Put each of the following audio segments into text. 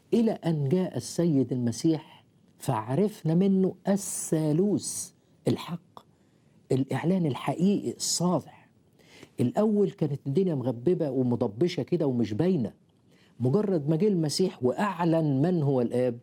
إلى أن جاء السيد المسيح فعرفنا منه الثالوث الحق الإعلان الحقيقي الصالح الأول كانت الدنيا مغببة ومضبشة كده ومش باينة مجرد ما جه المسيح وأعلن من هو الآب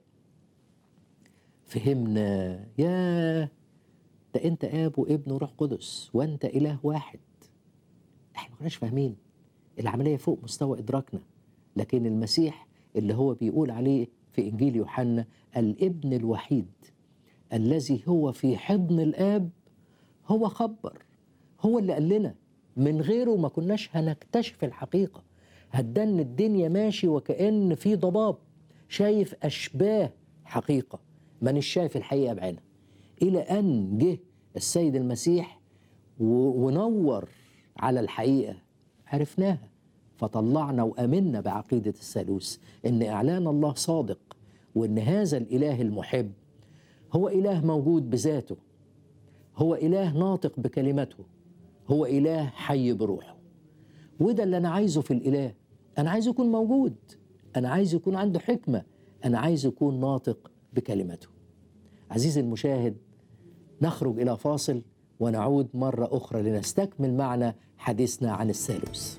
فهمنا يا ده أنت آب وابن وروح قدس وأنت إله واحد احنا ما كناش فاهمين العملية فوق مستوى إدراكنا لكن المسيح اللي هو بيقول عليه في إنجيل يوحنا الابن الوحيد الذي هو في حضن الآب هو خبر هو اللي قال لنا من غيره ما كناش هنكتشف الحقيقة هتدن الدنيا ماشي وكأن في ضباب شايف أشباه حقيقة مانيش شايف الحقيقة بعينها إلى أن جه السيد المسيح و- ونور على الحقيقة عرفناها فطلعنا وأمنا بعقيدة الثالوث إن إعلان الله صادق وإن هذا الإله المحب هو إله موجود بذاته هو إله ناطق بكلمته هو إله حي بروحه وده اللي أنا عايزه في الإله أنا عايزه يكون موجود أنا عايز يكون عنده حكمة أنا عايز يكون ناطق بكلمته عزيزي المشاهد نخرج إلى فاصل ونعود مرة أخرى لنستكمل معنا حديثنا عن الثالوث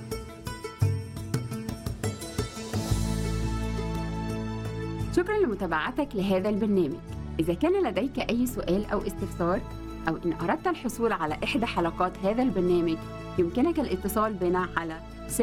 شكرا لمتابعتك لهذا البرنامج إذا كان لديك أي سؤال أو استفسار أو إن أردت الحصول على إحدى حلقات هذا البرنامج يمكنك الاتصال بنا على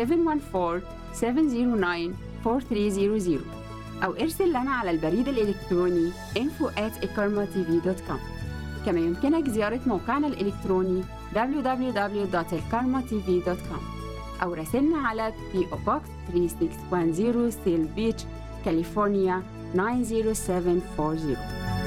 714-709-4300 أو ارسل لنا على البريد الإلكتروني info at كما يمكنك زيارة موقعنا الإلكتروني www.elkarmatv.com أو راسلنا على PO Box 3610 Seal Beach, كاليفورنيا 90740